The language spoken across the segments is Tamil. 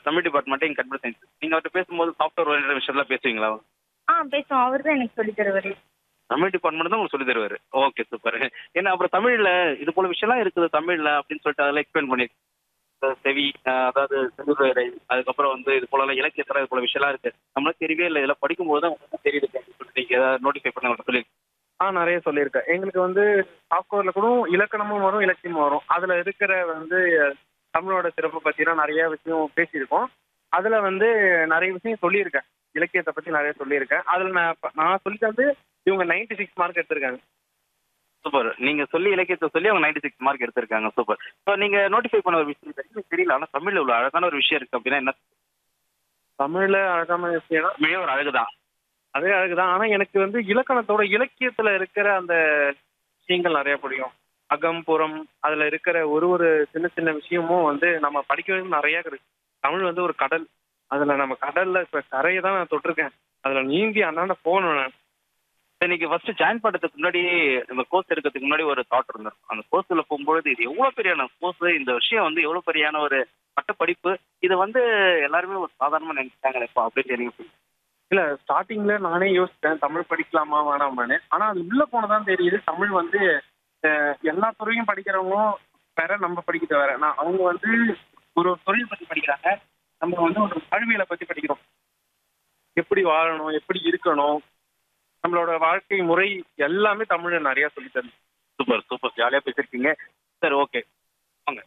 தமிழ் டிபார்ட்மெண்ட் இங்க கம்ப்யூட்டர் சயின்ஸ் நீங்க அவர்கிட்ட பேசும்போது சாஃப்ட்வேர் ஓரியன்ட் விஷயம்லாம் பேசுவீங்களா ஆ பேசுவோம் அவர் தான் எனக்கு சொல்லி தருவாரு தமிழ் டிபார்ட்மெண்ட் தான் உங்களுக்கு சொல்லி தருவாரு ஓகே சூப்பர் ஏன்னா அப்புறம் தமிழ்ல இது போல விஷயம்லாம் இருக்குது தமிழ்ல அப்படின்னு சொல்லிட்டு அதெல்லாம் எக்ஸ்பிளைன் பண்ணி அஹ் செவி அஹ் அதாவது செவிவேரை அதுக்கப்புறம் வந்து இது போல எல்லாம் இலக்கியத்துல இது போல விஷயம்லாம் இருக்கு நம்மளுக்கு தெரியவே இல்லை இதெல்லாம் படிக்கும்போது தான் உங்களுக்கு தெரியுது அப்படின்னு சொல்லிட்டு நீங்க ஏதாவது நோட்டிஃபை பண்ண சொல்லி ஆ நிறைய சொல்லியிருக்கேன் எங்களுக்கு வந்து சாஃப்ட்வேர்ல கூட இலக்கணமும் வரும் இலக்கியமும் வரும் அதுல இருக்கிற வந்து தமிழோட சிறப்பை பத்திலாம் நிறைய விஷயம் பேசியிருக்கோம் அதுல வந்து நிறைய விஷயம் சொல்லியிருக்கேன் இலக்கியத்தை பத்தி நிறைய சொல்லியிருக்கேன் அதுல நான் ப- நான் சொல்லிட்டு வந்து இவங்க 96 சிக்ஸ் மார்க் எடுத்திருக்காங்க சூப்பர் நீங்க சொல்லி இலக்கியத்தை சொல்லி அவங்க 96 சிக்ஸ் மார்க் எடுத்திருக்காங்க சூப்பர் ஸோ நீங்க நோட்டிஃபை பண்ண ஒரு விஷயம் எனக்கு தெரியல ஆனா தமிழ்ல உள்ள அழகான ஒரு விஷயம் இருக்கு அப்படின்னா என்ன தமிழ்ல அழகான விஷயம்னா தமிழே ஒரு அழகுதான் அதே அழகுதான் ஆனா எனக்கு வந்து இலக்கணத்தோட இலக்கியத்துல இருக்கிற அந்த விஷயங்கள் நிறைய பிடிக்கும் அகம் புறம் அதுல இருக்கிற ஒரு ஒரு சின்ன சின்ன விஷயமும் வந்து நம்ம படிக்கிறது நிறைய இருக்கு தமிழ் வந்து ஒரு கடல் அதுல நம்ம கடல்ல இப்ப கரையை தான் நான் தொட்டிருக்கேன் அதுல நீந்தி அண்ணாண்ட போகணும் நான் இன்னைக்கு ஃபர்ஸ்ட் ஜாயின் பண்ணுறதுக்கு முன்னாடி இந்த கோர்ஸ் எடுக்கிறதுக்கு முன்னாடி ஒரு தாட் இருந்திருக்கும் அந்த கோர்ஸ்ல போகும்பொழுது இது எவ்வளவு பெரியான கோர்ஸ் இந்த விஷயம் வந்து எவ்வளவு பெரியான ஒரு பட்டப்படிப்பு இது வந்து எல்லாருமே ஒரு சாதாரணமா நினைச்சாங்க இப்போ அப்படின்னு நீங்க இல்ல ஸ்டார்டிங்ல நானே யோசிச்சேன் தமிழ் படிக்கலாமா வேணாமான்னு ஆனா அது உள்ள போனதான் தெரியுது தமிழ் வந்து அஹ், எல்லா துறையும் படிக்கிறவங்களும் வேற நம்ம படிக்கிறது வேற நான் அவங்க வந்து ஒரு ஒரு தொழில் பத்தி படிக்கிறாங்க நம்ம வந்து ஒரு வாழ்வியலை பத்தி படிக்கிறோம் எப்படி வாழணும் எப்படி இருக்கணும் நம்மளோட வாழ்க்கை முறை எல்லாமே தமிழ்ல நிறைய சொல்லி தருது சூப்பர் சூப்பர் ஜாலியா பேசிருக்கீங்க சரி ஓகே வாங்க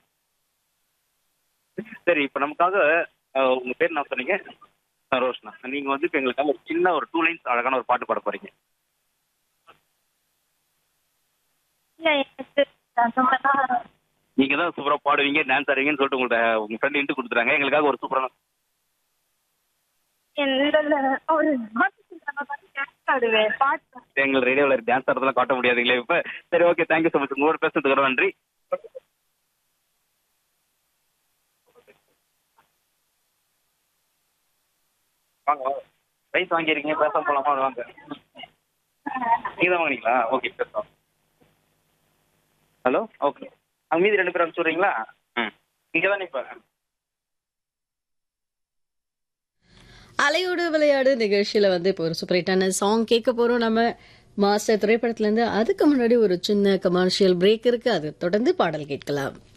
சரி இப்போ நமக்காக அஹ், உங்க பேர் என்ன சொன்னீங்க அஹ், ரோஷ்னா நீங்க வந்து இப்போ எங்களுக்காக ஒரு சின்ன ஒரு டூ லைன்ஸ் அழகான ஒரு பாட்டு பாட போறீங்க இல்ல எனக்கு நான் சொன்னதா நீங்க தான் சூப்பரா பாடுவீங்க டான்ஸ் ஆடுவீங்கன்னு சொல்லிட்டு உங்கள்ட்ட உங்க ஃப்ரெண்ட் இன்ட்டு கொடுத்துட்டாங்க எங்களுக்காக ஒரு சூப்பரான இல்ல இல்ல ஒரு பாட்டு சொல்றாங்க, பாட்டு dance ஆடுவேன் பாட்டு எங்கள் ரேடியோவில் டான்ஸ் ஆடுறதெல்லாம் காட்ட முடியாதுங்களே இப்போ சரி ஓகே தேங்க்யூ ஸோ மச் உங்களோட பேசுறதுக்கு ரொம்ப நன்றி வாங்க வாங்க ரைஸ் வாங்கியிருக்கீங்க பேச போலாமா வாங்க நீங்க தான் வாங்கினீங்களா ஓகே பேசலாம் ஹலோ ஓகே அங்கே மீதி ரெண்டு பேரும் அனுப்பிச்சு விட்றீங்களா ம் இங்கே தான் இப்போ அலையோடு விளையாடு நிகழ்ச்சியில வந்து இப்போ ஒரு சூப்பர் ஹிட்டான சாங் கேட்க போறோம் நம்ம மாஸ்டர் திரைப்படத்துல இருந்து அதுக்கு முன்னாடி ஒரு சின்ன கமர்ஷியல் பிரேக் இருக்கு அது தொடர்ந்து பாடல் கேட்கலாம்